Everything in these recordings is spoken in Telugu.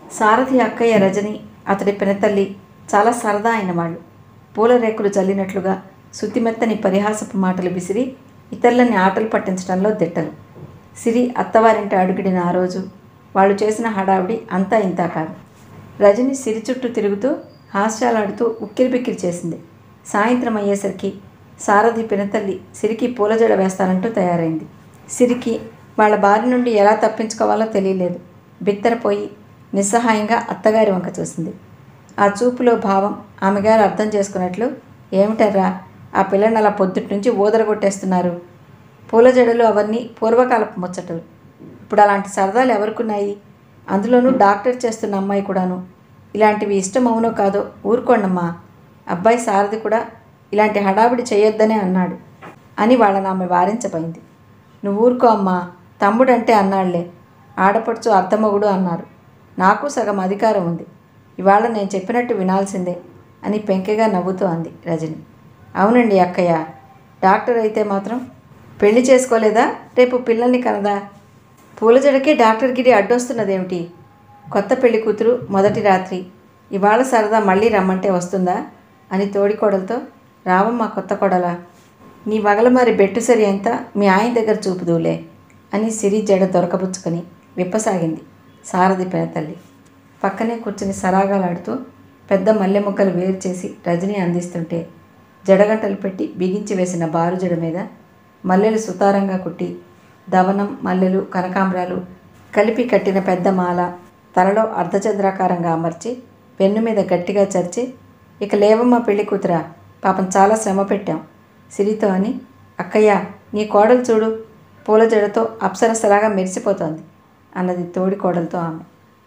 సారథి అక్కయ్య రజని అతడి పినతల్లి చాలా సరదా అయిన వాళ్ళు పూల రేకులు చల్లినట్లుగా శుతిమెత్తని పరిహాసపు మాటలు విసిరి ఇతరులని ఆటలు పట్టించడంలో దిట్టలు సిరి అత్తవారింటి అడుగుడిన ఆ రోజు వాళ్ళు చేసిన హడావిడి అంతా ఇంతా కాదు రజని సిరి చుట్టూ తిరుగుతూ హాస్యాలాడుతూ ఉక్కిరిబిక్కిరి చేసింది సాయంత్రం అయ్యేసరికి సారథి పినతల్లి సిరికి పూలజడ వేస్తానంటూ తయారైంది సిరికి వాళ్ళ బారి నుండి ఎలా తప్పించుకోవాలో తెలియలేదు బిత్తరపోయి నిస్సహాయంగా అత్తగారి వంక చూసింది ఆ చూపులో భావం ఆమెగారు అర్థం చేసుకున్నట్లు ఏమిటర్రా ఆ పిల్లని అలా పొద్దుటి నుంచి ఊదరగొట్టేస్తున్నారు పూల జడలు అవన్నీ పూర్వకాలపు ముచ్చటలు ఇప్పుడు అలాంటి సరదాలు ఎవరికున్నాయి అందులోనూ డాక్టర్ చేస్తున్న అమ్మాయి కూడాను ఇలాంటివి ఇష్టం అవునో కాదో ఊరుకోండమ్మా అబ్బాయి సారథి కూడా ఇలాంటి హడావిడి చేయొద్దనే అన్నాడు అని వాళ్ళని ఆమె వారించబోయింది నువ్వు ఊరుకో అమ్మా తమ్ముడంటే అన్నాళ్లే ఆడపడుచు అర్ధమొగుడు అన్నారు నాకు సగం అధికారం ఉంది ఇవాళ నేను చెప్పినట్టు వినాల్సిందే అని పెంకెగా నవ్వుతూ అంది రజని అవునండి అక్కయ్య డాక్టర్ అయితే మాత్రం పెళ్లి చేసుకోలేదా రేపు పిల్లల్ని కనదా పూల జడకే డాక్టర్ గిరి అడ్డొస్తున్నదేమిటి కొత్త పెళ్లి కూతురు మొదటి రాత్రి ఇవాళ సరదా మళ్ళీ రమ్మంటే వస్తుందా అని తోడికోడలతో రావమ్మా కొత్త కోడలా నీ వగల మరి బెట్టు సరి అంతా మీ ఆయన దగ్గర చూపుదూలే అని సిరి జడ దొరకబుచ్చుకొని విప్పసాగింది సారథి తల్లి పక్కనే కూర్చుని సరాగాలాడుతూ పెద్ద మల్లె మొక్కలు వేరు చేసి రజని అందిస్తుంటే జడగంటలు పెట్టి బిగించి వేసిన బారు జడ మీద మల్లెలు సుతారంగా కుట్టి దవనం మల్లెలు కనకాంబరాలు కలిపి కట్టిన పెద్ద మాల తలలో అర్ధచంద్రాకారంగా అమర్చి పెన్ను మీద గట్టిగా చర్చి ఇక లేవమ్మ పెళ్లి కూతురా పాపం చాలా శ్రమ పెట్టాం సిరితో అని అక్కయ్య నీ కోడలు చూడు పూల జడతో అప్సరసలాగా మెరిసిపోతోంది అన్నది తోడి కోడలతో ఆమె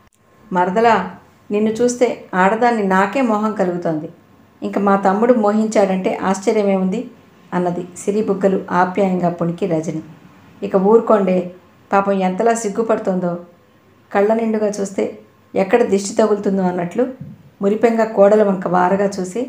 మరదలా నిన్ను చూస్తే ఆడదాన్ని నాకే మోహం కలుగుతోంది ఇంక మా తమ్ముడు మోహించాడంటే ఆశ్చర్యమేముంది అన్నది సిరి బుగ్గలు ఆప్యాయంగా పొణికి రజని ఇక ఊరుకోండే పాపం ఎంతలా సిగ్గుపడుతోందో కళ్ళ నిండుగా చూస్తే ఎక్కడ దిష్టి తగులుతుందో అన్నట్లు మురిపెంగా కోడల వంక వారగా చూసి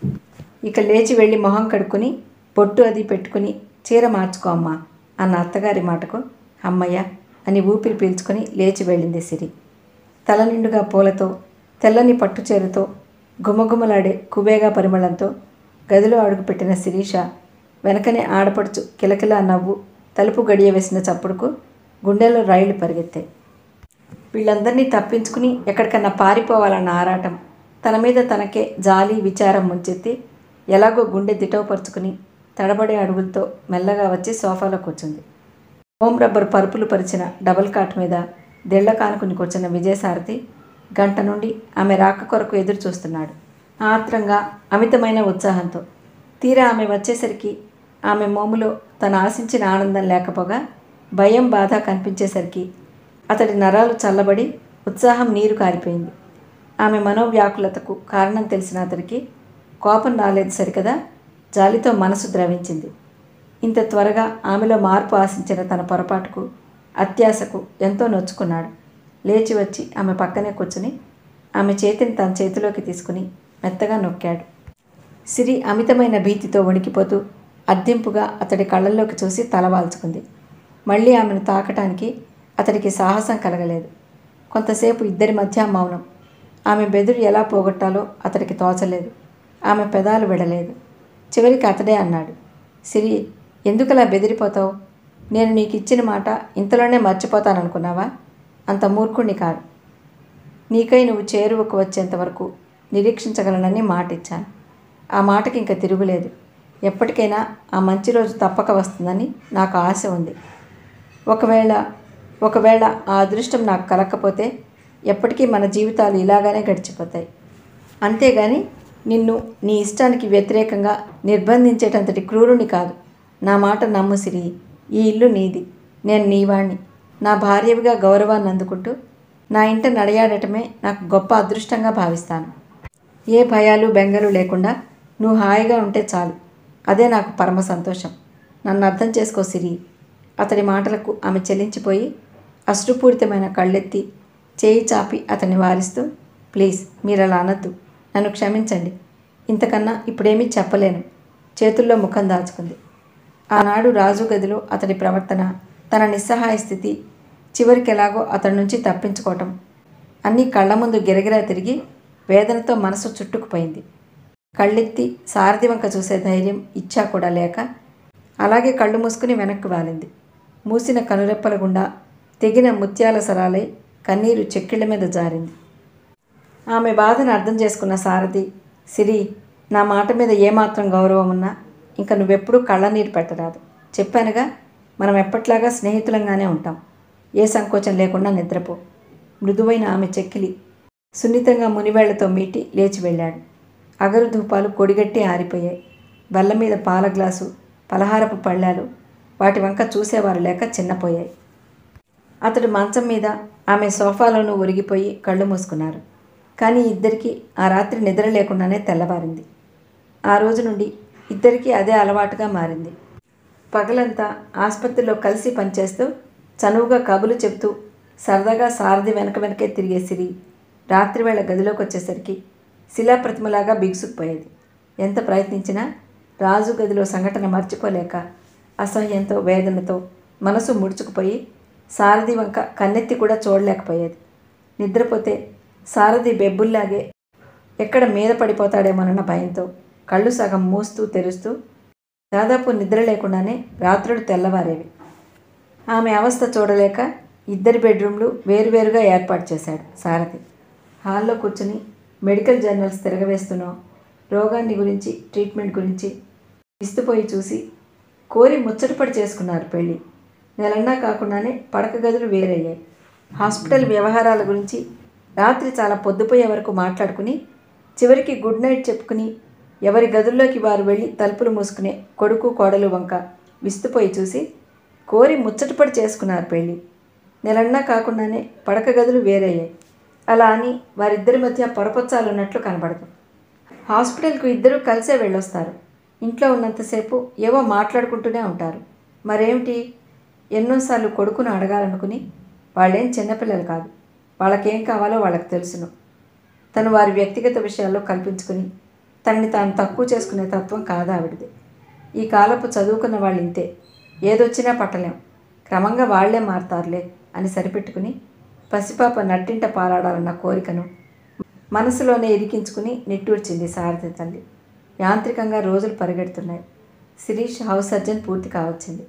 ఇక లేచి వెళ్ళి మొహం కడుక్కుని పొట్టు అది పెట్టుకుని చీర మార్చుకో అమ్మా అన్న అత్తగారి మాటకు అమ్మయ్య అని ఊపిరి పీల్చుకొని లేచి వెళ్ళింది సిరి తల నిండుగా పూలతో తెల్లని పట్టు చీరతో గుమగుమలాడే కుబేగా పరిమళంతో గదిలో అడుగుపెట్టిన శిరీష వెనకనే ఆడపడుచు కిలకిలా నవ్వు తలుపు గడియ వేసిన చప్పుడుకు గుండెల్లో రైళ్లు పరిగెత్తాయి వీళ్ళందరినీ తప్పించుకుని ఎక్కడికన్నా పారిపోవాలన్న ఆరాటం తన మీద తనకే జాలి విచారం ముంచెత్తి ఎలాగో గుండె దిటవపరుచుకుని తడబడే అడుగులతో మెల్లగా వచ్చి సోఫాలో కూర్చుంది హోమ్ రబ్బర్ పరుపులు పరిచిన డబల్ కాట్ మీద దిళ్ల కానుకుని కూర్చున్న విజయసారథి గంట నుండి ఆమె రాక కొరకు ఎదురు చూస్తున్నాడు ఆత్రంగా అమితమైన ఉత్సాహంతో తీరా ఆమె వచ్చేసరికి ఆమె మోములో తను ఆశించిన ఆనందం లేకపోగా భయం బాధ కనిపించేసరికి అతడి నరాలు చల్లబడి ఉత్సాహం నీరు కారిపోయింది ఆమె మనోవ్యాకులతకు కారణం తెలిసిన అతడికి కోపం రాలేదు సరికదా జాలితో మనసు ద్రవించింది ఇంత త్వరగా ఆమెలో మార్పు ఆశించిన తన పొరపాటుకు అత్యాశకు ఎంతో నొచ్చుకున్నాడు లేచి వచ్చి ఆమె పక్కనే కూర్చుని ఆమె చేతిని తన చేతిలోకి తీసుకుని మెత్తగా నొక్కాడు సిరి అమితమైన భీతితో వణికిపోతూ అర్ధింపుగా అతడి కళ్ళల్లోకి చూసి తలవాల్చుకుంది మళ్ళీ ఆమెను తాకటానికి అతడికి సాహసం కలగలేదు కొంతసేపు ఇద్దరి మధ్య మౌనం ఆమె బెదురు ఎలా పోగొట్టాలో అతడికి తోచలేదు ఆమె పెదాలు విడలేదు చివరికి అతడే అన్నాడు సిరి ఎందుకలా బెదిరిపోతావు నేను నీకు ఇచ్చిన మాట ఇంతలోనే మర్చిపోతాననుకున్నావా అంత మూర్ఖుణ్ణి కాదు నీకై నువ్వు చేరువకు వచ్చేంత వరకు నిరీక్షించగలనని మాట ఇచ్చాను ఆ మాటకి ఇంకా తిరుగులేదు ఎప్పటికైనా ఆ మంచి రోజు తప్పక వస్తుందని నాకు ఆశ ఉంది ఒకవేళ ఒకవేళ ఆ అదృష్టం నాకు కలక్కపోతే ఎప్పటికీ మన జీవితాలు ఇలాగానే గడిచిపోతాయి అంతేగాని నిన్ను నీ ఇష్టానికి వ్యతిరేకంగా నిర్బంధించేటంతటి క్రూరుని కాదు నా మాట నమ్ము సిరి ఈ ఇల్లు నీది నేను నీవాణ్ణి నా భార్యవిగా గౌరవాన్ని అందుకుంటూ నా ఇంట నడయాడటమే నాకు గొప్ప అదృష్టంగా భావిస్తాను ఏ భయాలు బెంగలు లేకుండా నువ్వు హాయిగా ఉంటే చాలు అదే నాకు పరమ సంతోషం నన్ను అర్థం చేసుకో సిరి అతడి మాటలకు ఆమె చెల్లించిపోయి అశ్రుపూరితమైన కళ్ళెత్తి చేయి చాపి అతన్ని వారిస్తూ ప్లీజ్ మీరు అలా అనద్దు నన్ను క్షమించండి ఇంతకన్నా ఇప్పుడేమీ చెప్పలేను చేతుల్లో ముఖం దాచుకుంది ఆనాడు రాజు గదిలో అతడి ప్రవర్తన తన నిస్సహాయ స్థితి చివరికి ఎలాగో అతడి నుంచి తప్పించుకోవటం అన్నీ కళ్ళ ముందు గిరగిరా తిరిగి వేదనతో మనసు చుట్టుకుపోయింది కళ్ళెత్తి సారథి వంక చూసే ధైర్యం ఇచ్చా కూడా లేక అలాగే కళ్ళు మూసుకుని వెనక్కి వాలింది మూసిన కనురెప్పల గుండా తెగిన ముత్యాల సరాలై కన్నీరు చెక్కిళ్ళ మీద జారింది ఆమె బాధను అర్థం చేసుకున్న సారథి సిరి నా మాట మీద ఏమాత్రం గౌరవం ఉన్నా ఇంకా నువ్వెప్పుడూ కళ్ళనీరు పెట్టరాదు చెప్పానుగా మనం ఎప్పట్లాగా స్నేహితులంగానే ఉంటాం ఏ సంకోచం లేకుండా నిద్రపో మృదువైన ఆమె చెక్కిలి సున్నితంగా మునివేళ్లతో మీటి లేచి వెళ్ళాడు అగరు ధూపాలు కొడిగట్టి ఆరిపోయాయి బల్ల మీద పాల గ్లాసు పలహారపు పళ్ళాలు వాటి వంక చూసేవారు లేక చిన్నపోయాయి అతడు మంచం మీద ఆమె సోఫాలోనూ ఒరిగిపోయి కళ్ళు మూసుకున్నారు కానీ ఇద్దరికీ ఆ రాత్రి నిద్ర లేకుండానే తెల్లవారింది ఆ రోజు నుండి ఇద్దరికీ అదే అలవాటుగా మారింది పగలంతా ఆసుపత్రిలో కలిసి పనిచేస్తూ చనువుగా కబులు చెబుతూ సరదాగా సారథి వెనక వెనకే తిరిగే సిరి రాత్రివేళ గదిలోకి వచ్చేసరికి శిలాప్రతిమలాగా బిగుసుకుపోయేది ఎంత ప్రయత్నించినా రాజు గదిలో సంఘటన మర్చిపోలేక అసహ్యంతో వేదనతో మనసు ముడుచుకుపోయి సారథి వంక కన్నెత్తి కూడా చూడలేకపోయేది నిద్రపోతే సారథి బెబ్బుల్లాగే ఎక్కడ మీద పడిపోతాడేమోనన్న భయంతో కళ్ళు సగం మూస్తూ తెరుస్తూ దాదాపు నిద్ర లేకుండానే రాత్రులు తెల్లవారేవి ఆమె అవస్థ చూడలేక ఇద్దరి బెడ్రూమ్లు వేరువేరుగా ఏర్పాటు చేశాడు సారథి హాల్లో కూర్చుని మెడికల్ జర్నల్స్ తిరగవేస్తున్నో రోగాన్ని గురించి ట్రీట్మెంట్ గురించి విస్తుపోయి చూసి కోరి ముచ్చటపడి చేసుకున్నారు పెళ్ళి నెలన్నా కాకుండానే పడక గదులు వేరయ్యాయి హాస్పిటల్ వ్యవహారాల గురించి రాత్రి చాలా పొద్దుపోయే వరకు మాట్లాడుకుని చివరికి గుడ్ నైట్ చెప్పుకుని ఎవరి గదుల్లోకి వారు వెళ్ళి తలుపులు మూసుకునే కొడుకు కోడలు వంక విస్తుపోయి చూసి కోరి ముచ్చటపడి చేసుకున్నారు పెళ్ళి నెలన్నా కాకుండానే పడక గదులు వేరయ్యాయి అలా అని వారిద్దరి మధ్య పొరపచ్చాలున్నట్లు కనబడదు హాస్పిటల్కు ఇద్దరూ కలిసే వెళ్ళొస్తారు ఇంట్లో ఉన్నంతసేపు ఏవో మాట్లాడుకుంటూనే ఉంటారు మరేమిటి ఎన్నోసార్లు కొడుకును అడగాలనుకుని వాళ్ళేం చిన్నపిల్లలు కాదు వాళ్ళకేం కావాలో వాళ్ళకి తెలుసును తను వారి వ్యక్తిగత విషయాల్లో కల్పించుకుని తనని తాను తక్కువ చేసుకునే తత్వం కాదు ఆవిడది ఈ కాలపు చదువుకున్న వాళ్ళు ఇంతే ఏదొచ్చినా పట్టలేం క్రమంగా వాళ్లే మారతారులే అని సరిపెట్టుకుని పసిపాప నట్టింట పారాడాలన్న కోరికను మనసులోనే ఇరికించుకుని నిట్టూర్చింది సారథి తల్లి యాంత్రికంగా రోజులు పరిగెడుతున్నాయి శిరీష్ హౌస్ సర్జన్ పూర్తి కావచ్చింది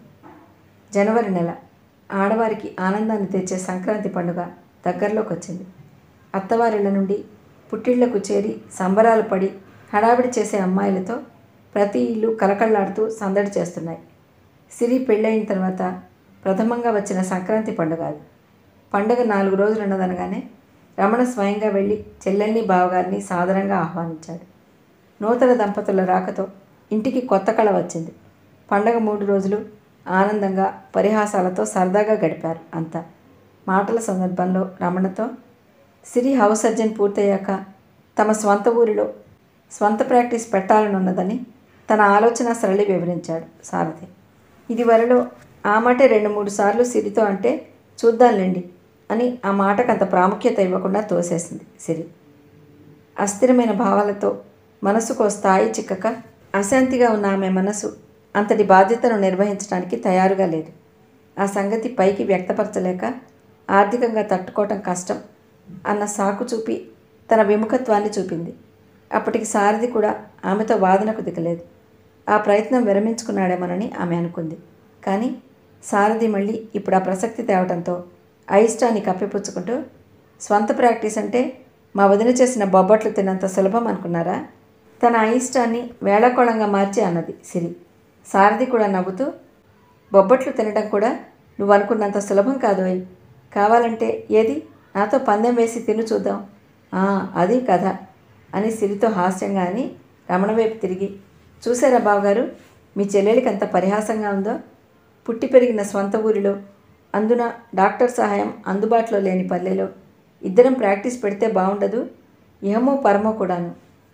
జనవరి నెల ఆడవారికి ఆనందాన్ని తెచ్చే సంక్రాంతి పండుగ దగ్గరలోకి వచ్చింది అత్తవారిళ్ళ నుండి పుట్టిళ్లకు చేరి సంబరాలు పడి హడావిడి చేసే అమ్మాయిలతో ప్రతి ఇల్లు కలకళ్ళాడుతూ సందడి చేస్తున్నాయి సిరి పెళ్ళయిన తర్వాత ప్రథమంగా వచ్చిన సంక్రాంతి పండుగ అది పండుగ నాలుగు రోజులు ఉన్నదనగానే రమణ స్వయంగా వెళ్ళి చెల్లెల్ని బావగారిని సాదరంగా ఆహ్వానించాడు నూతన దంపతుల రాకతో ఇంటికి కొత్త కళ వచ్చింది పండగ మూడు రోజులు ఆనందంగా పరిహాసాలతో సరదాగా గడిపారు అంతా మాటల సందర్భంలో రమణతో సిరి హౌస్ సర్జన్ పూర్తయ్యాక తమ స్వంత ఊరిలో స్వంత ప్రాక్టీస్ పెట్టాలనున్నదని తన ఆలోచన సరళి వివరించాడు సారథి ఇది వరలో ఆ మాటే రెండు మూడు సార్లు సిరితో అంటే చూద్దాంలేండి అని ఆ మాటకు అంత ప్రాముఖ్యత ఇవ్వకుండా తోసేసింది సిరి అస్థిరమైన భావాలతో మనసుకో స్థాయి చిక్కక అశాంతిగా ఉన్న ఆమె మనసు అంతటి బాధ్యతను నిర్వహించడానికి తయారుగా లేదు ఆ సంగతి పైకి వ్యక్తపరచలేక ఆర్థికంగా తట్టుకోవటం కష్టం అన్న సాకు చూపి తన విముఖత్వాన్ని చూపింది అప్పటికి సారథి కూడా ఆమెతో వాదనకు దిగలేదు ఆ ప్రయత్నం విరమించుకున్నాడేమోనని ఆమె అనుకుంది కానీ సారథి మళ్ళీ ఇప్పుడు ఆ ప్రసక్తి తేవడంతో అయిష్టాన్ని కప్పిపుచ్చుకుంటూ స్వంత ప్రాక్టీస్ అంటే మా వదిన చేసిన బొబ్బట్లు తిన్నంత సులభం అనుకున్నారా తన అయిష్టాన్ని వేళకోళంగా మార్చి అన్నది సిరి సారథి కూడా నవ్వుతూ బొబ్బట్లు తినడం కూడా నువ్వు అనుకున్నంత సులభం కాదు అయి కావాలంటే ఏది నాతో పందెం వేసి తిను చూద్దాం "ఆ, అది కథ అని సిరితో హాస్యంగా అని రమణ వైపు తిరిగి చూసారా బావగారు మీ చెల్లెలికి ఎంత పరిహాసంగా ఉందో పుట్టి పెరిగిన స్వంత ఊరిలో అందున డాక్టర్ సహాయం అందుబాటులో లేని పల్లెలో ఇద్దరం ప్రాక్టీస్ పెడితే బాగుండదు ఏమో పరమో కూడాను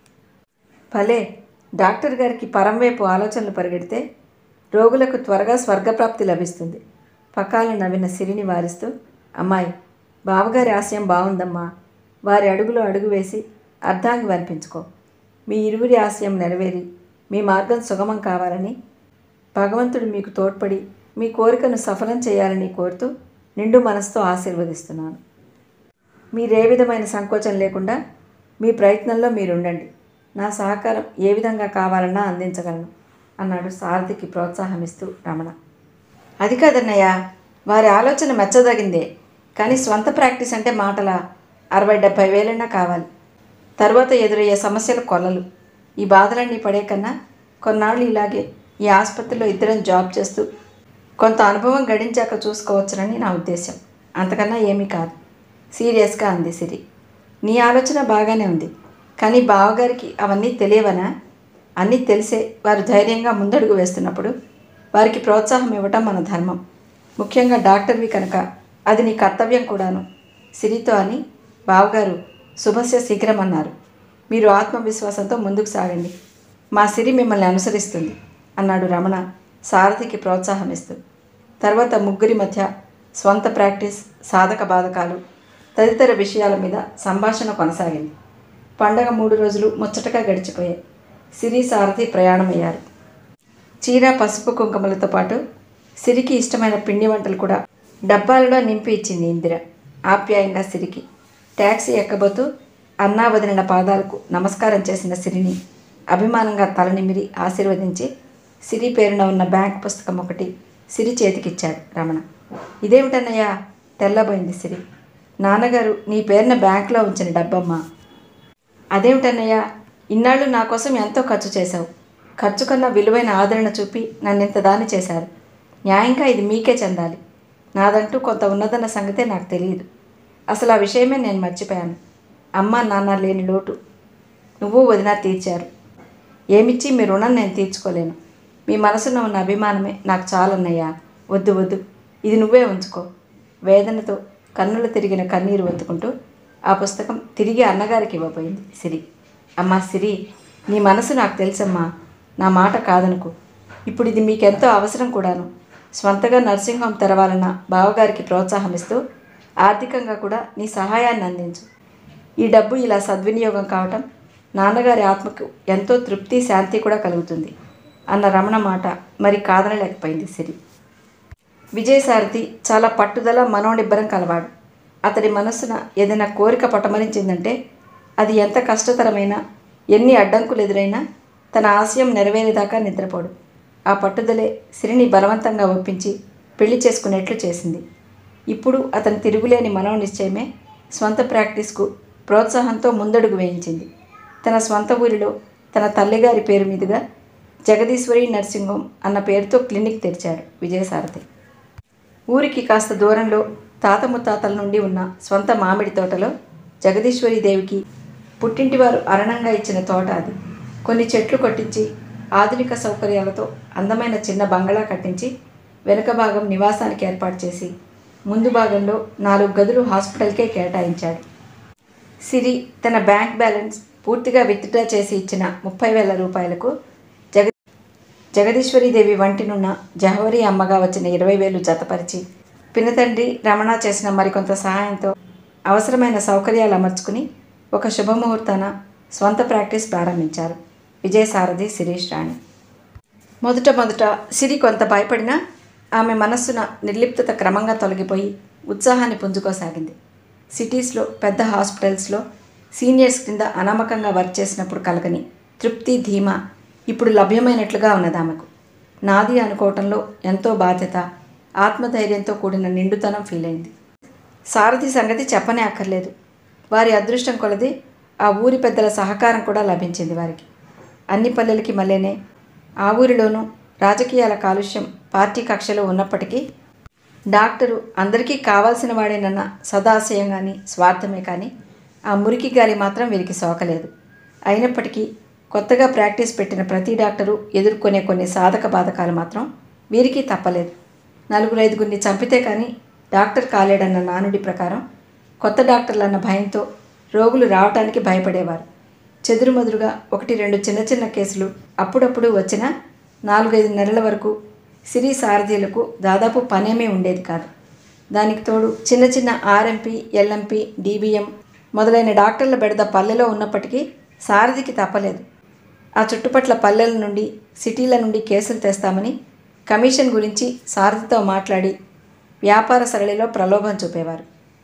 భలే డాక్టర్ గారికి పరంవైపు ఆలోచనలు పరిగెడితే రోగులకు త్వరగా స్వర్గప్రాప్తి లభిస్తుంది పకాల నవ్విన సిరిని వారిస్తూ అమ్మాయి బావగారి ఆశయం బాగుందమ్మా వారి అడుగులో అడుగు వేసి అర్ధాంగి అనిపించుకో మీ ఇరువురి ఆశయం నెరవేరి మీ మార్గం సుగమం కావాలని భగవంతుడు మీకు తోడ్పడి మీ కోరికను సఫలం చేయాలని కోరుతూ నిండు మనసుతో ఆశీర్వదిస్తున్నాను మీరు ఏ విధమైన సంకోచం లేకుండా మీ ప్రయత్నంలో మీరు ఉండండి నా సహకారం ఏ విధంగా కావాలన్నా అందించగలను అన్నాడు సారథికి ప్రోత్సాహం ఇస్తూ రమణ అది కాదన్నయ్య వారి ఆలోచన మెచ్చదగిందే కానీ స్వంత ప్రాక్టీస్ అంటే మాటల అరవై డెబ్భై వేలన్నా కావాలి తర్వాత ఎదురయ్యే సమస్యలు కొల్లలు ఈ బాధలన్నీ పడే కన్నా కొన్నాళ్ళు ఇలాగే ఈ ఆసుపత్రిలో ఇద్దరం జాబ్ చేస్తూ కొంత అనుభవం గడించాక చూసుకోవచ్చునని నా ఉద్దేశం అంతకన్నా ఏమీ కాదు సీరియస్గా అంది సిరి నీ ఆలోచన బాగానే ఉంది కానీ బావగారికి అవన్నీ తెలియవనా అన్నీ తెలిసే వారు ధైర్యంగా ముందడుగు వేస్తున్నప్పుడు వారికి ప్రోత్సాహం ఇవ్వటం మన ధర్మం ముఖ్యంగా డాక్టర్వి కనుక అది నీ కర్తవ్యం కూడాను సిరితో అని బావగారు శుభస్య శీఘ్రం అన్నారు మీరు ఆత్మవిశ్వాసంతో ముందుకు సాగండి మా సిరి మిమ్మల్ని అనుసరిస్తుంది అన్నాడు రమణ సారథికి ప్రోత్సాహం ఇస్తూ తర్వాత ముగ్గురి మధ్య స్వంత ప్రాక్టీస్ సాధక బాధకాలు తదితర విషయాల మీద సంభాషణ కొనసాగింది పండగ మూడు రోజులు ముచ్చటగా గడిచిపోయాయి సిరి సారథి ప్రయాణమయ్యారు చీర పసుపు కుంకుమలతో పాటు సిరికి ఇష్టమైన పిండి వంటలు కూడా డబ్బాలలో నింపి ఇచ్చింది ఇందిర ఆప్యాయంగా సిరికి ట్యాక్సీ ఎక్కబోతూ అన్నా వదిలిన పాదాలకు నమస్కారం చేసిన సిరిని అభిమానంగా తలనిమిరి ఆశీర్వదించి సిరి పేరున ఉన్న బ్యాంక్ పుస్తకం ఒకటి సిరి చేతికిచ్చాడు రమణ ఇదేమిటన్నయ్యా తెల్లబోయింది సిరి నాన్నగారు నీ పేరున బ్యాంకులో ఉంచిన డబ్బమ్మా అదేమిటన్నయ్య ఇన్నాళ్ళు నా కోసం ఎంతో ఖర్చు చేశావు ఖర్చు కన్నా విలువైన ఆదరణ చూపి నన్ను ఇంత దాని చేశారు న్యాయంగా ఇది మీకే చెందాలి నాదంటూ కొంత ఉన్నదన్న సంగతే నాకు తెలియదు అసలు ఆ విషయమే నేను మర్చిపోయాను అమ్మ నాన్న లేని లోటు నువ్వు వదిన తీర్చారు ఏమిచ్చి మీ రుణం నేను తీర్చుకోలేను మీ మనసులో ఉన్న అభిమానమే నాకు చాలన్నయ్యా వద్దు వద్దు ఇది నువ్వే ఉంచుకో వేదనతో కన్నులు తిరిగిన కన్నీరు ఒత్తుకుంటూ ఆ పుస్తకం తిరిగి అన్నగారికి ఇవ్వబోయింది సిరి అమ్మా సిరి నీ మనసు నాకు తెలుసమ్మా నా మాట కాదనుకు ఇప్పుడు ఇది మీకెంతో అవసరం కూడాను స్వంతగా నర్సింగ్ హోమ్ తెరవాలన్న బావగారికి ప్రోత్సాహం ఇస్తూ ఆర్థికంగా కూడా నీ సహాయాన్ని అందించు ఈ డబ్బు ఇలా సద్వినియోగం కావటం నాన్నగారి ఆత్మకు ఎంతో తృప్తి శాంతి కూడా కలుగుతుంది అన్న రమణ మాట మరి కాదనలేకపోయింది సిరి విజయసారథి చాలా పట్టుదల మనోనిబ్బరం కలవాడు అతడి మనస్సున ఏదైనా కోరిక పటమరించిందంటే అది ఎంత కష్టతరమైనా ఎన్ని అడ్డంకులు ఎదురైనా తన ఆశయం నెరవేరేదాకా నిద్రపోడు ఆ పట్టుదలే సిరిని బలవంతంగా ఒప్పించి పెళ్లి చేసుకునేట్లు చేసింది ఇప్పుడు అతని తిరుగులేని మనోనిశ్చయమే స్వంత ప్రాక్టీస్కు ప్రోత్సాహంతో ముందడుగు వేయించింది తన స్వంత ఊరిలో తన తల్లిగారి పేరు మీదుగా జగదీశ్వరి నర్సింగ్ హోమ్ అన్న పేరుతో క్లినిక్ తెరిచాడు విజయసారథి ఊరికి కాస్త దూరంలో తాత ముత్తాతల నుండి ఉన్న స్వంత మామిడి తోటలో జగదీశ్వరి దేవికి పుట్టింటివారు అరణంగా ఇచ్చిన తోట అది కొన్ని చెట్లు కొట్టించి ఆధునిక సౌకర్యాలతో అందమైన చిన్న బంగళా కట్టించి వెనుక భాగం నివాసానికి ఏర్పాటు చేసి ముందు భాగంలో నాలుగు గదులు హాస్పిటల్కే కేటాయించాడు సిరి తన బ్యాంక్ బ్యాలెన్స్ పూర్తిగా విత్డ్రా చేసి ఇచ్చిన ముప్పై వేల రూపాయలకు జగ జగదీశ్వరీదేవి వంటినున్న జహవరి అమ్మగా వచ్చిన ఇరవై వేలు జతపరిచి పినతండ్రి రమణ చేసిన మరికొంత సహాయంతో అవసరమైన సౌకర్యాలు అమర్చుకుని ఒక శుభముహూర్తాన స్వంత ప్రాక్టీస్ ప్రారంభించారు విజయసారథి శిరీష్ రాణి మొదట మొదట సిరి కొంత భయపడినా ఆమె మనస్సున నిర్లిప్తత క్రమంగా తొలగిపోయి ఉత్సాహాన్ని పుంజుకోసాగింది సిటీస్లో పెద్ద హాస్పిటల్స్లో సీనియర్స్ కింద అనామకంగా వర్క్ చేసినప్పుడు కలగని తృప్తి ధీమా ఇప్పుడు లభ్యమైనట్లుగా ఉన్నది ఆమెకు నాది అనుకోవటంలో ఎంతో బాధ్యత ఆత్మధైర్యంతో కూడిన నిండుతనం ఫీల్ అయింది సారథి సంగతి చెప్పనే అక్కర్లేదు వారి అదృష్టం కొలది ఆ ఊరి పెద్దల సహకారం కూడా లభించింది వారికి అన్ని పల్లెలకి మళ్ళీనే ఆ ఊరిలోనూ రాజకీయాల కాలుష్యం పార్టీ కక్షలో ఉన్నప్పటికీ డాక్టరు అందరికీ కావాల్సిన వాడేనన్న సదాశయం కానీ స్వార్థమే కానీ ఆ మురికి గాలి మాత్రం వీరికి సోకలేదు అయినప్పటికీ కొత్తగా ప్రాక్టీస్ పెట్టిన ప్రతి డాక్టరు ఎదుర్కొనే కొన్ని సాధక బాధకాలు మాత్రం వీరికి తప్పలేదు నలుగురు ఐదుగురిని చంపితే కానీ డాక్టర్ కాలేడన్న నానుడి ప్రకారం కొత్త డాక్టర్లన్న భయంతో రోగులు రావటానికి భయపడేవారు చెదురుమదురుగా ఒకటి రెండు చిన్న చిన్న కేసులు అప్పుడప్పుడు వచ్చినా నాలుగైదు నెలల వరకు సిరి సారథీలకు దాదాపు పనేమీ ఉండేది కాదు దానికి తోడు చిన్న చిన్న ఆర్ఎంపీ ఎల్ఎంపీ డీబీఎం మొదలైన డాక్టర్ల బెడద పల్లెలో ఉన్నప్పటికీ సారథికి తప్పలేదు ఆ చుట్టుపట్ల పల్లెల నుండి సిటీల నుండి కేసులు తెస్తామని కమిషన్ గురించి సారథితో మాట్లాడి వ్యాపార సరళిలో ప్రలోభం చూపేవారు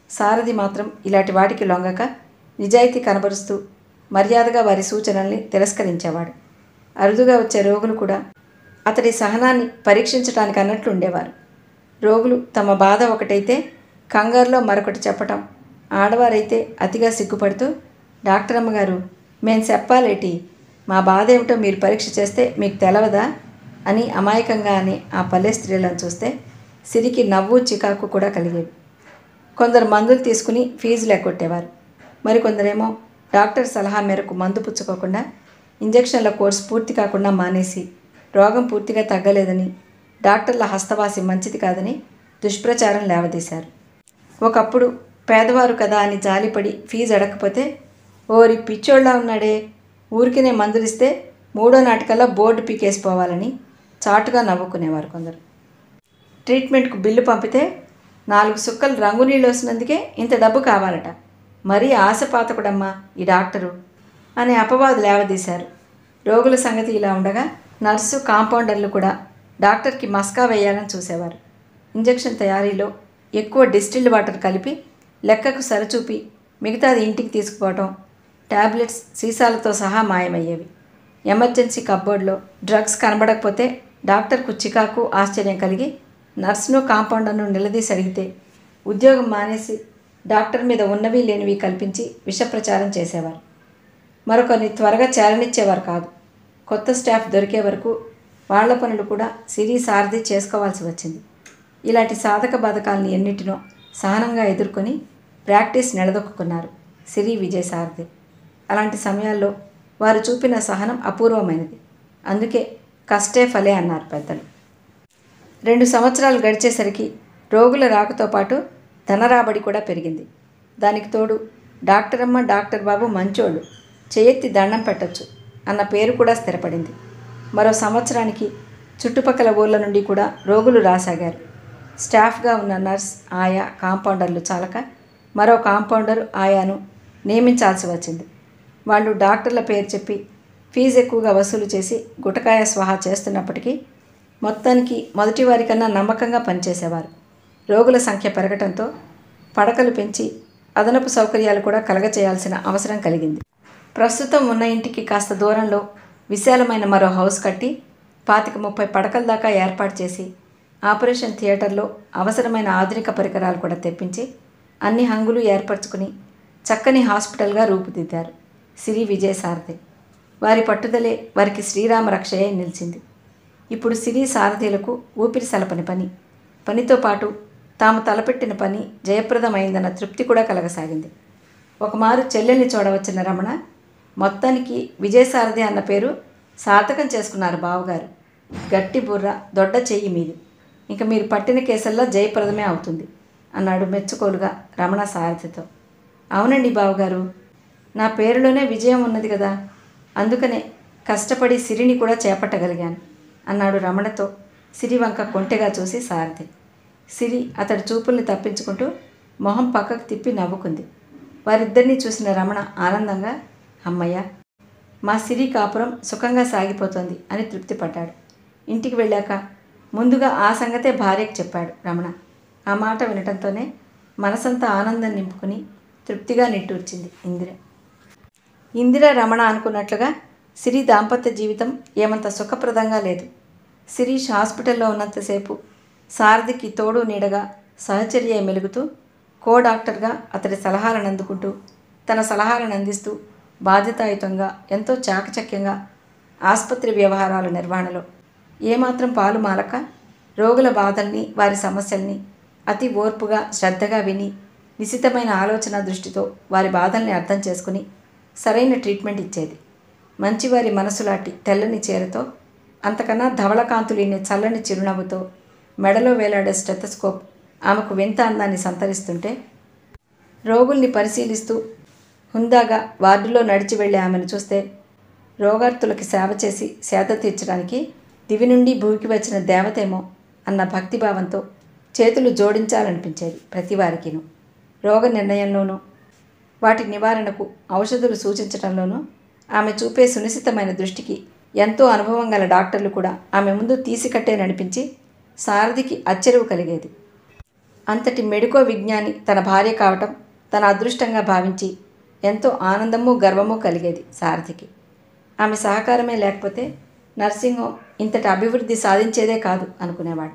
సారథి మాత్రం ఇలాంటి వాటికి లొంగక నిజాయితీ కనబరుస్తూ మర్యాదగా వారి సూచనల్ని తిరస్కరించేవాడు అరుదుగా వచ్చే రోగులు కూడా అతడి సహనాన్ని పరీక్షించడానికి అన్నట్లు ఉండేవారు రోగులు తమ బాధ ఒకటైతే కంగారులో మరొకటి చెప్పటం ఆడవారైతే అతిగా సిగ్గుపడుతూ డాక్టర్ అమ్మగారు మేం చెప్పాలేటి మా బాధ ఏమిటో మీరు పరీక్ష చేస్తే మీకు తెలవదా అని అమాయకంగా అని ఆ పల్లె స్త్రీలను చూస్తే సిరికి నవ్వు చికాకు కూడా కలిగేవి కొందరు మందులు తీసుకుని ఫీజులు ఎగ్గొట్టేవారు మరికొందరేమో డాక్టర్ సలహా మేరకు మందు పుచ్చుకోకుండా ఇంజక్షన్ల కోర్సు పూర్తి కాకుండా మానేసి రోగం పూర్తిగా తగ్గలేదని డాక్టర్ల హస్తవాసి మంచిది కాదని దుష్ప్రచారం లేవదీశారు ఒకప్పుడు పేదవారు కదా అని జాలిపడి ఫీజు అడగకపోతే ఓరి పిచ్చోళ్ళ ఉన్నాడే ఊరికినే మందులిస్తే మూడో నాటికల్లా బోర్డు పీకేసిపోవాలని చాటుగా నవ్వుకునేవారు కొందరు ట్రీట్మెంట్కు బిల్లు పంపితే నాలుగు సుక్కలు రంగు నీళ్ళు వస్తున్నందుకే ఇంత డబ్బు కావాలట మరీ ఆశపాతకుడమ్మా ఈ డాక్టరు అనే అపవాదు లేవదీశారు రోగుల సంగతి ఇలా ఉండగా నర్సు కాంపౌండర్లు కూడా డాక్టర్కి మస్కా వేయాలని చూసేవారు ఇంజెక్షన్ తయారీలో ఎక్కువ డిస్టిల్డ్ వాటర్ కలిపి లెక్కకు సరిచూపి మిగతాది ఇంటికి తీసుకుపోవటం టాబ్లెట్స్ సీసాలతో సహా మాయమయ్యేవి ఎమర్జెన్సీ కబ్బోర్డ్లో డ్రగ్స్ కనబడకపోతే డాక్టర్కు చికాకు ఆశ్చర్యం కలిగి నర్సును కాంపౌండర్ను నిలదీసి అడిగితే ఉద్యోగం మానేసి డాక్టర్ మీద ఉన్నవి లేనివి కల్పించి విషప్రచారం చేసేవారు మరొకరిని త్వరగా చేరనిచ్చేవారు కాదు కొత్త స్టాఫ్ దొరికే వరకు వాళ్ల పనులు కూడా సిరి సారథి చేసుకోవాల్సి వచ్చింది ఇలాంటి సాధక బాధకాలను ఎన్నిటినో సహనంగా ఎదుర్కొని ప్రాక్టీస్ నిలదొక్కున్నారు సిరి విజయ్ సారథి అలాంటి సమయాల్లో వారు చూపిన సహనం అపూర్వమైనది అందుకే కష్టే ఫలే అన్నారు పెద్దలు రెండు సంవత్సరాలు గడిచేసరికి రోగుల రాకతో పాటు ధనరాబడి కూడా పెరిగింది దానికి తోడు డాక్టర్ అమ్మ డాక్టర్ బాబు మంచోళ్ళు చేయెత్తి దండం పెట్టొచ్చు అన్న పేరు కూడా స్థిరపడింది మరో సంవత్సరానికి చుట్టుపక్కల ఊళ్ళ నుండి కూడా రోగులు రాసాగారు స్టాఫ్గా ఉన్న నర్స్ ఆయా కాంపౌండర్లు చాలక మరో కాంపౌండర్ ఆయాను నియమించాల్సి వచ్చింది వాళ్ళు డాక్టర్ల పేరు చెప్పి ఫీజు ఎక్కువగా వసూలు చేసి గుటకాయ స్వాహా చేస్తున్నప్పటికీ మొత్తానికి మొదటి వారికన్నా నమ్మకంగా పనిచేసేవారు రోగుల సంఖ్య పెరగటంతో పడకలు పెంచి అదనపు సౌకర్యాలు కూడా కలగచేయాల్సిన అవసరం కలిగింది ప్రస్తుతం ఉన్న ఇంటికి కాస్త దూరంలో విశాలమైన మరో హౌస్ కట్టి పాతిక ముప్పై పడకల దాకా ఏర్పాటు చేసి ఆపరేషన్ థియేటర్లో అవసరమైన ఆధునిక పరికరాలు కూడా తెప్పించి అన్ని హంగులు ఏర్పరచుకుని చక్కని హాస్పిటల్గా రూపుదిద్దారు సిరి విజయసారథి వారి పట్టుదలే వారికి శ్రీరామ రక్షయే నిలిచింది ఇప్పుడు సిరి సారథిలకు ఊపిరి సలపని పని పనితో పాటు తాము తలపెట్టిన పని జయప్రదమైందన్న తృప్తి కూడా కలగసాగింది ఒకమారు చెల్లెల్ని చూడవచ్చిన రమణ మొత్తానికి విజయసారథి అన్న పేరు సార్థకం చేసుకున్నారు బావగారు గట్టి బుర్ర దొడ్డ చెయ్యి మీది ఇంక మీరు పట్టిన కేసుల్లో జయప్రదమే అవుతుంది అన్నాడు మెచ్చుకోలుగా రమణ సారథితో అవునండి బావగారు నా పేరులోనే విజయం ఉన్నది కదా అందుకనే కష్టపడి సిరిని కూడా చేపట్టగలిగాను అన్నాడు రమణతో సిరి వంక కొంటెగా చూసి సారథి సిరి అతడి చూపుల్ని తప్పించుకుంటూ మొహం పక్కకు తిప్పి నవ్వుకుంది వారిద్దరినీ చూసిన రమణ ఆనందంగా అమ్మయ్య మా సిరి కాపురం సుఖంగా సాగిపోతోంది అని తృప్తిపడ్డాడు ఇంటికి వెళ్ళాక ముందుగా ఆ సంగతే భార్యకు చెప్పాడు రమణ ఆ మాట వినటంతోనే మనసంతా ఆనందం నింపుకుని తృప్తిగా నిట్టూర్చింది ఇందిర ఇందిర రమణ అనుకున్నట్లుగా సిరి దాంపత్య జీవితం ఏమంత సుఖప్రదంగా లేదు శిరీష్ హాస్పిటల్లో ఉన్నంతసేపు సారథికి తోడు నీడగా సహచర్య మెలుగుతూ కో డాక్టర్గా అతడి సలహాలను అందుకుంటూ తన సలహాలను అందిస్తూ బాధ్యతాయుతంగా ఎంతో చాకచక్యంగా ఆసుపత్రి వ్యవహారాల నిర్వహణలో ఏమాత్రం పాలు మాలక రోగుల బాధల్ని వారి సమస్యల్ని అతి ఓర్పుగా శ్రద్ధగా విని నిశితమైన ఆలోచన దృష్టితో వారి బాధల్ని అర్థం చేసుకుని సరైన ట్రీట్మెంట్ ఇచ్చేది మంచివారి మనసులాంటి తెల్లని చీరతో అంతకన్నా ధవళకాంతులీని చల్లని చిరునవ్వుతో మెడలో వేలాడే స్టెథస్కోప్ ఆమెకు వింత అందాన్ని సంతరిస్తుంటే రోగుల్ని పరిశీలిస్తూ హుందాగా వార్డులో నడిచి వెళ్ళే ఆమెను చూస్తే రోగార్తులకి సేవ చేసి సేద తీర్చడానికి దివి నుండి భూమికి వచ్చిన దేవతేమో అన్న భక్తిభావంతో చేతులు జోడించాలనిపించేది ప్రతి వారికిను రోగ నిర్ణయంలోనూ వాటి నివారణకు ఔషధులు సూచించడంలోనూ ఆమె చూపే సునిశ్చితమైన దృష్టికి ఎంతో అనుభవం గల డాక్టర్లు కూడా ఆమె ముందు తీసికట్టే నడిపించి సారథికి అచ్చెరువు కలిగేది అంతటి మెడుకో విజ్ఞాని తన భార్య కావటం తన అదృష్టంగా భావించి ఎంతో ఆనందము గర్వము కలిగేది సారథికి ఆమె సహకారమే లేకపోతే నర్సింగ్ హోమ్ ఇంతటి అభివృద్ధి సాధించేదే కాదు అనుకునేవాడు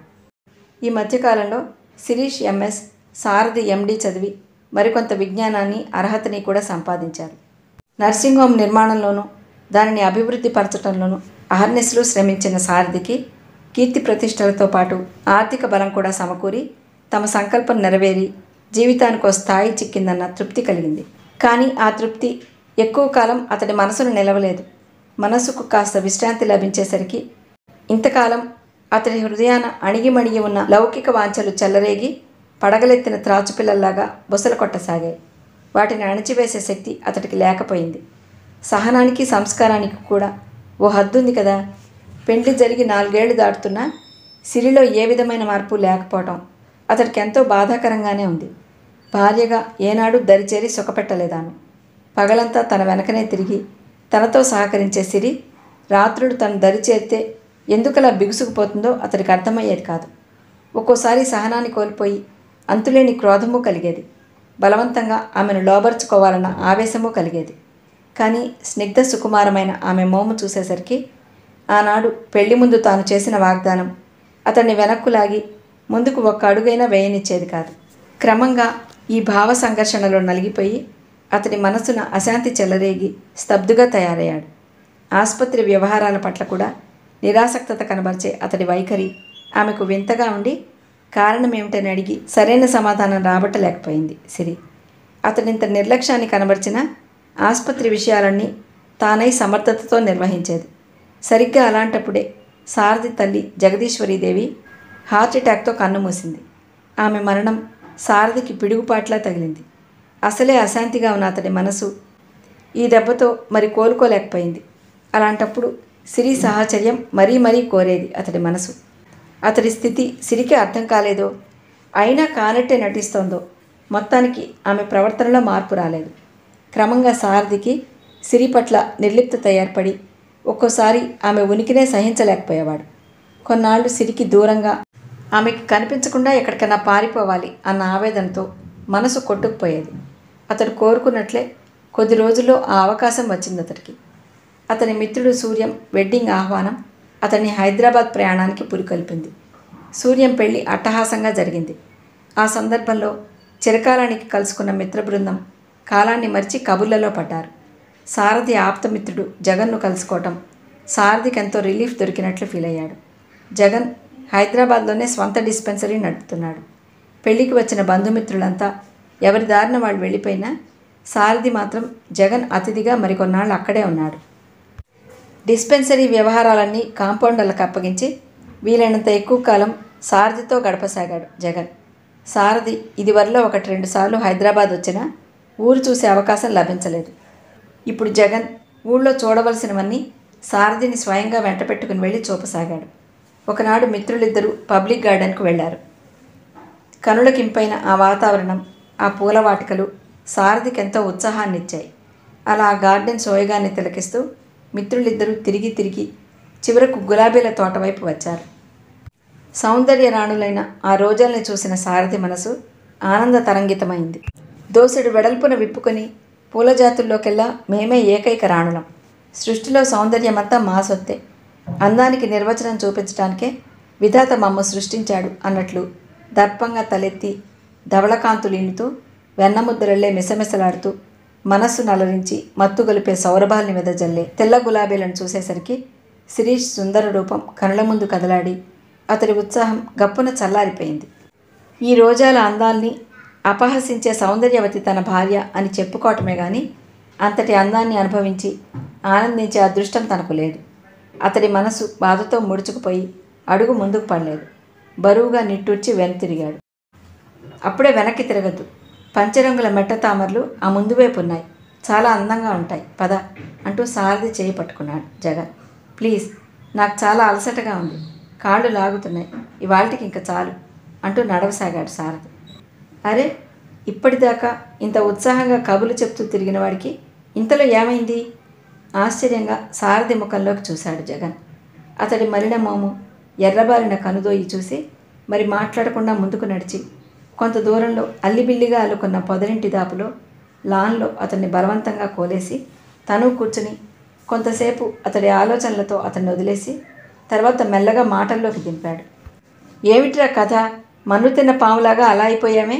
ఈ మధ్యకాలంలో శిరీష్ ఎంఎస్ సారథి ఎండి చదివి మరికొంత విజ్ఞానాన్ని అర్హతని కూడా సంపాదించారు నర్సింగ్ హోమ్ నిర్మాణంలోనూ దానిని అభివృద్ధి పరచడంలోనూ అహర్నిశలు శ్రమించిన సారథికి కీర్తి ప్రతిష్టలతో పాటు ఆర్థిక బలం కూడా సమకూరి తమ సంకల్పం నెరవేరి జీవితానికి ఒక స్థాయి చిక్కిందన్న తృప్తి కలిగింది కానీ ఆ తృప్తి ఎక్కువ కాలం అతడి మనసును నిలవలేదు మనసుకు కాస్త విశ్రాంతి లభించేసరికి ఇంతకాలం అతడి హృదయాన అణిగిమణిగి ఉన్న లౌకిక వాంఛలు చెల్లరేగి పడగలెత్తిన త్రాచుపిల్లల్లాగా బుసలు కొట్టసాగాయి వాటిని అణచివేసే శక్తి అతడికి లేకపోయింది సహనానికి సంస్కారానికి కూడా ఓ హద్దుంది కదా పెండ్లి జరిగి నాలుగేళ్లు దాటుతున్నా సిరిలో ఏ విధమైన మార్పు లేకపోవటం అతడికి ఎంతో బాధాకరంగానే ఉంది భార్యగా ఏనాడు దరిచేరి సుఖపెట్టలేదాను పగలంతా తన వెనకనే తిరిగి తనతో సహకరించే సిరి రాత్రులు తను దరిచేరితే ఎందుకలా బిగుసుకుపోతుందో అతడికి అర్థమయ్యేది కాదు ఒక్కోసారి సహనాన్ని కోల్పోయి అంతులేని క్రోధము కలిగేది బలవంతంగా ఆమెను లోబర్చుకోవాలన్న ఆవేశము కలిగేది కానీ స్నిగ్ధ సుకుమారమైన ఆమె మోము చూసేసరికి ఆనాడు పెళ్లి ముందు తాను చేసిన వాగ్దానం అతన్ని వెనక్కు లాగి ముందుకు ఒక్క అడుగైనా వేయనిచ్చేది కాదు క్రమంగా ఈ భావ సంఘర్షణలో నలిగిపోయి అతని మనసున అశాంతి చెలరేగి స్తబ్దుగా తయారయ్యాడు ఆసుపత్రి వ్యవహారాల పట్ల కూడా నిరాసక్తత కనబరిచే అతడి వైఖరి ఆమెకు వింతగా ఉండి కారణమేమిటని అడిగి సరైన సమాధానం రాబట్టలేకపోయింది సిరి అతడింత నిర్లక్ష్యాన్ని కనబరిచిన ఆసుపత్రి విషయాలన్నీ తానై సమర్థతతో నిర్వహించేది సరిగ్గా అలాంటప్పుడే సారథి తల్లి జగదీశ్వరీదేవి హార్ట్ అటాక్తో కన్నుమూసింది ఆమె మరణం సారథికి పిడుగుపాట్లా తగిలింది అసలే అశాంతిగా ఉన్న అతడి మనసు ఈ దెబ్బతో మరి కోలుకోలేకపోయింది అలాంటప్పుడు సిరి సాహచర్యం మరీ మరీ కోరేది అతడి మనసు అతడి స్థితి సిరికి అర్థం కాలేదో అయినా కానట్టే నటిస్తోందో మొత్తానికి ఆమె ప్రవర్తనలో మార్పు రాలేదు క్రమంగా సారథికి సిరి పట్ల నిర్లిప్తత ఏర్పడి ఒక్కోసారి ఆమె ఉనికినే సహించలేకపోయేవాడు కొన్నాళ్ళు సిరికి దూరంగా ఆమెకి కనిపించకుండా ఎక్కడికైనా పారిపోవాలి అన్న ఆవేదనతో మనసు కొట్టుకుపోయేది అతడు కోరుకున్నట్లే కొద్ది రోజుల్లో ఆ అవకాశం వచ్చింది అతడికి అతని మిత్రుడు సూర్యం వెడ్డింగ్ ఆహ్వానం అతన్ని హైదరాబాద్ ప్రయాణానికి పురికొల్పింది సూర్యం పెళ్లి అట్టహాసంగా జరిగింది ఆ సందర్భంలో చిరకాలానికి కలుసుకున్న మిత్ర బృందం కాలాన్ని మరిచి కబుర్లలో పడ్డారు సారథి ఆప్తమిత్రుడు జగన్ను కలుసుకోవటం సారథికి ఎంతో రిలీఫ్ దొరికినట్లు ఫీల్ అయ్యాడు జగన్ హైదరాబాద్లోనే స్వంత డిస్పెన్సరీ నడుపుతున్నాడు పెళ్లికి వచ్చిన బంధుమిత్రులంతా ఎవరి దారిన వాళ్ళు వెళ్ళిపోయినా సారథి మాత్రం జగన్ అతిథిగా మరికొన్నాళ్ళు అక్కడే ఉన్నాడు డిస్పెన్సరీ వ్యవహారాలన్నీ కాంపౌండర్లకు అప్పగించి వీలైనంత ఎక్కువ కాలం సారథితో గడపసాగాడు జగన్ సారథి ఇదివరలో ఒకటి రెండు సార్లు హైదరాబాద్ వచ్చినా ఊరు చూసే అవకాశం లభించలేదు ఇప్పుడు జగన్ ఊళ్ళో చూడవలసినవన్నీ సారథిని స్వయంగా వెంట పెట్టుకుని వెళ్ళి చూపసాగాడు ఒకనాడు మిత్రులిద్దరూ పబ్లిక్ గార్డెన్కు వెళ్ళారు కనులకింపైన ఆ వాతావరణం ఆ పూల వాటికలు సారథికి ఎంతో ఉత్సాహాన్ని ఇచ్చాయి అలా ఆ గార్డెన్ సోయగాన్ని తిలకిస్తూ మిత్రులిద్దరూ తిరిగి తిరిగి చివరకు గులాబీల తోట వైపు వచ్చారు సౌందర్య రాణులైన ఆ రోజుల్ని చూసిన సారథి మనసు ఆనంద తరంగితమైంది దోసెడు వెడల్పున విప్పుకొని పూల జాతుల్లోకెల్లా మేమే ఏకైక రాణులం సృష్టిలో సౌందర్యమంతా మా సొత్తే అందానికి నిర్వచనం చూపించడానికే విధాత మమ్మ సృష్టించాడు అన్నట్లు దర్పంగా తలెత్తి ధవళకాంతులీనుతూ వెన్నముద్దరల్లే మిసమిసలాడుతూ మనస్సు నలరించి మత్తు గొలిపే సౌరభాల్ని వెదజల్లే తెల్ల గులాబీలను చూసేసరికి శిరీష్ సుందర రూపం కనుల ముందు కదలాడి అతడి ఉత్సాహం గప్పున చల్లారిపోయింది ఈ రోజాల అందాల్ని అపహసించే సౌందర్యవతి తన భార్య అని చెప్పుకోవటమే కానీ అంతటి అందాన్ని అనుభవించి ఆనందించే అదృష్టం తనకు లేదు అతడి మనసు బాధతో ముడుచుకుపోయి అడుగు ముందుకు పడలేదు బరువుగా నిట్టూర్చి వెనుతిరిగాడు అప్పుడే వెనక్కి తిరగద్దు పంచరంగుల మెట్ట తామరలు ఆ ముందు వైపు ఉన్నాయి చాలా అందంగా ఉంటాయి పద అంటూ సారథి చేయి పట్టుకున్నాడు జగన్ ప్లీజ్ నాకు చాలా అలసటగా ఉంది కాళ్ళు లాగుతున్నాయి ఇవాళకి ఇంకా చాలు అంటూ నడవసాగాడు సారథి అరే ఇప్పటిదాకా ఇంత ఉత్సాహంగా కబులు చెప్తూ తిరిగిన వాడికి ఇంతలో ఏమైంది ఆశ్చర్యంగా సారథి ముఖంలోకి చూశాడు జగన్ అతడి మలిన మోము ఎర్రబారిన కనుదోయి చూసి మరి మాట్లాడకుండా ముందుకు నడిచి కొంత దూరంలో అల్లిబిల్లిగా అల్లుకున్న పొదరింటి దాపులో లాన్లో అతన్ని బలవంతంగా కోలేసి తను కూర్చుని కొంతసేపు అతడి ఆలోచనలతో అతన్ని వదిలేసి తర్వాత మెల్లగా మాటల్లోకి దింపాడు ఏమిట్రా కథ మన్ను తిన్న పాములాగా అలా అయిపోయామే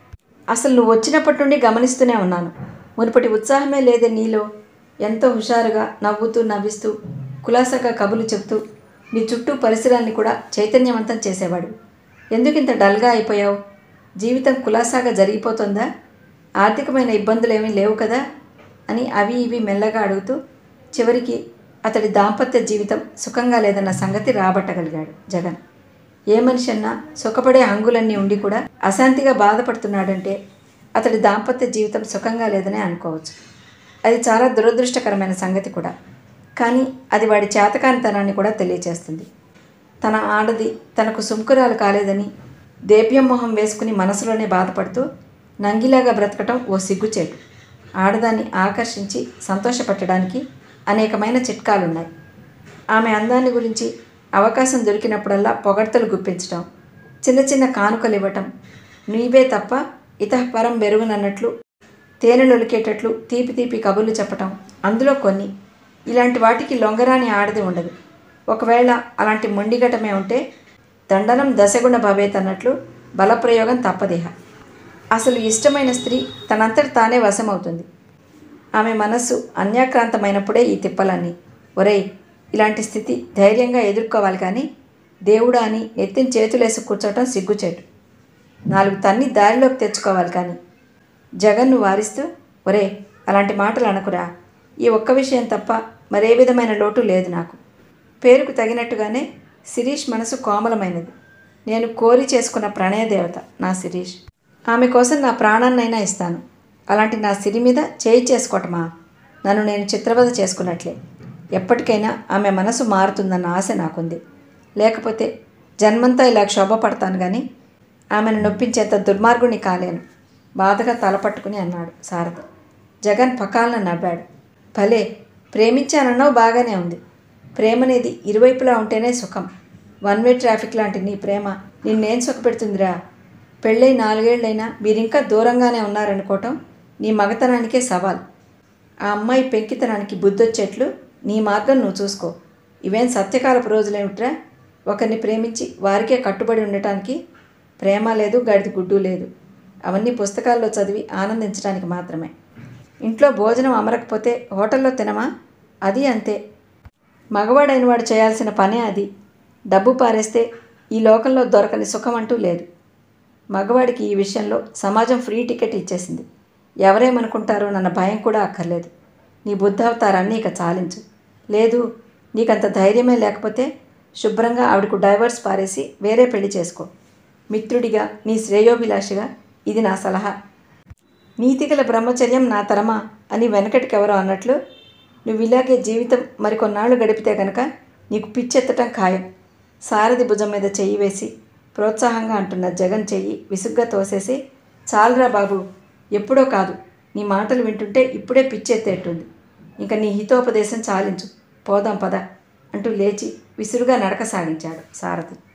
అసలు నువ్వు వచ్చినప్పటి నుండి గమనిస్తూనే ఉన్నాను మునుపటి ఉత్సాహమే లేదే నీలో ఎంతో హుషారుగా నవ్వుతూ నవ్విస్తూ కులాసాగా కబులు చెప్తూ నీ చుట్టూ పరిసరాల్ని కూడా చైతన్యవంతం చేసేవాడు ఎందుకు ఇంత డల్గా అయిపోయావు జీవితం కులాసాగా జరిగిపోతుందా ఆర్థికమైన ఇబ్బందులు ఏమీ లేవు కదా అని అవి ఇవి మెల్లగా అడుగుతూ చివరికి అతడి దాంపత్య జీవితం సుఖంగా లేదన్న సంగతి రాబట్టగలిగాడు జగన్ ఏ మనిషి అన్నా సుఖపడే హంగులన్నీ ఉండి కూడా అశాంతిగా బాధపడుతున్నాడంటే అతడి దాంపత్య జీవితం సుఖంగా లేదనే అనుకోవచ్చు అది చాలా దురదృష్టకరమైన సంగతి కూడా కానీ అది వాడి చేతకానితనాన్ని కూడా తెలియచేస్తుంది తన ఆడది తనకు సుంకురాలు కాలేదని దేవ్యం మొహం వేసుకుని మనసులోనే బాధపడుతూ నంగిలాగా బ్రతకటం ఓ సిగ్గుచేటు ఆడదాన్ని ఆకర్షించి సంతోషపెట్టడానికి అనేకమైన చిట్కాలున్నాయి ఆమె అందాన్ని గురించి అవకాశం దొరికినప్పుడల్లా పొగడ్తలు గుప్పించటం చిన్న చిన్న కానుకలు ఇవ్వటం నీవే తప్ప ఇతఃపరం బెరుగునన్నట్లు తేనెలొలికేటట్లు తీపి తీపి కబుర్లు చెప్పటం అందులో కొన్ని ఇలాంటి వాటికి లొంగరాని ఆడది ఉండదు ఒకవేళ అలాంటి మొండిగటమే ఉంటే దండనం దశగుణ భవేత్ అన్నట్లు బలప్రయోగం తప్పదేహ అసలు ఇష్టమైన స్త్రీ తనంతట తానే వశమవుతుంది ఆమె మనస్సు అన్యాక్రాంతమైనప్పుడే ఈ తిప్పలన్నీ ఒరేయ్ ఇలాంటి స్థితి ధైర్యంగా ఎదుర్కోవాలి కానీ దేవుడా అని ఎత్తిన చేతులేసి కూర్చోవటం సిగ్గుచేటు నాలుగు తన్ని దారిలోకి తెచ్చుకోవాలి కానీ జగన్ను వారిస్తూ ఒరే అలాంటి మాటలు అనకురా ఈ ఒక్క విషయం తప్ప మరే విధమైన లోటు లేదు నాకు పేరుకు తగినట్టుగానే శిరీష్ మనసు కోమలమైనది నేను కోరి చేసుకున్న ప్రణయ దేవత నా శిరీష్ ఆమె కోసం నా ప్రాణాన్నైనా ఇస్తాను అలాంటి నా సిరి మీద చేయి చేసుకోవటమా నన్ను నేను చిత్రవద చేసుకున్నట్లే ఎప్పటికైనా ఆమె మనసు మారుతుందన్న ఆశ నాకుంది లేకపోతే జన్మంతా ఇలా క్షోభపడతాను కానీ ఆమెను నొప్పించేంత దుర్మార్గుని కాలేను బాధగా తలపట్టుకుని అన్నాడు శారద జగన్ పకాలన నవ్వాడు భలే ప్రేమించానన్నావు బాగానే ఉంది ప్రేమనేది ఇరువైపులా ఉంటేనే సుఖం వన్ వే ట్రాఫిక్ లాంటి నీ ప్రేమ నిన్నేం సుఖపెడుతుందిరా పెళ్ళై నాలుగేళ్లైనా మీరింకా దూరంగానే ఉన్నారనుకోవటం నీ మగతనానికే సవాల్ ఆ అమ్మాయి పెంకితనానికి బుద్ధొచ్చేట్లు నీ మార్గం నువ్వు చూసుకో ఇవేం సత్యకాలపు రోజులేమిట్రా ఒకరిని ప్రేమించి వారికే కట్టుబడి ఉండటానికి ప్రేమ లేదు గడిది గుడ్డు లేదు అవన్నీ పుస్తకాల్లో చదివి ఆనందించడానికి మాత్రమే ఇంట్లో భోజనం అమరకపోతే హోటల్లో తినమా అది అంతే మగవాడైన వాడు చేయాల్సిన పనే అది డబ్బు పారేస్తే ఈ లోకంలో దొరకని సుఖం అంటూ లేదు మగవాడికి ఈ విషయంలో సమాజం ఫ్రీ టికెట్ ఇచ్చేసింది ఎవరేమనుకుంటారో నన్న భయం కూడా అక్కర్లేదు నీ బుద్ధావతారాన్ని ఇక చాలించు లేదు నీకంత ధైర్యమే లేకపోతే శుభ్రంగా ఆవిడకు డైవర్స్ పారేసి వేరే పెళ్లి చేసుకో మిత్రుడిగా నీ శ్రేయోభిలాషిగా ఇది నా సలహా నీతిగల బ్రహ్మచర్యం నా తరమా అని వెనకటికెవరో అన్నట్లు నువ్వు ఇలాగే జీవితం మరికొన్నాళ్ళు గడిపితే గనక నీకు పిచ్చెత్తటం ఖాయం సారథి భుజం మీద చెయ్యి వేసి ప్రోత్సాహంగా అంటున్న జగన్ చెయ్యి విసుగ్గా తోసేసి చాలురా బాబు ఎప్పుడో కాదు నీ మాటలు వింటుంటే ఇప్పుడే పిచ్చెత్తేట్టుంది ఇంకా నీ హితోపదేశం చాలించు పోదాం పద అంటూ లేచి విసురుగా నడక సాగించాడు సారథి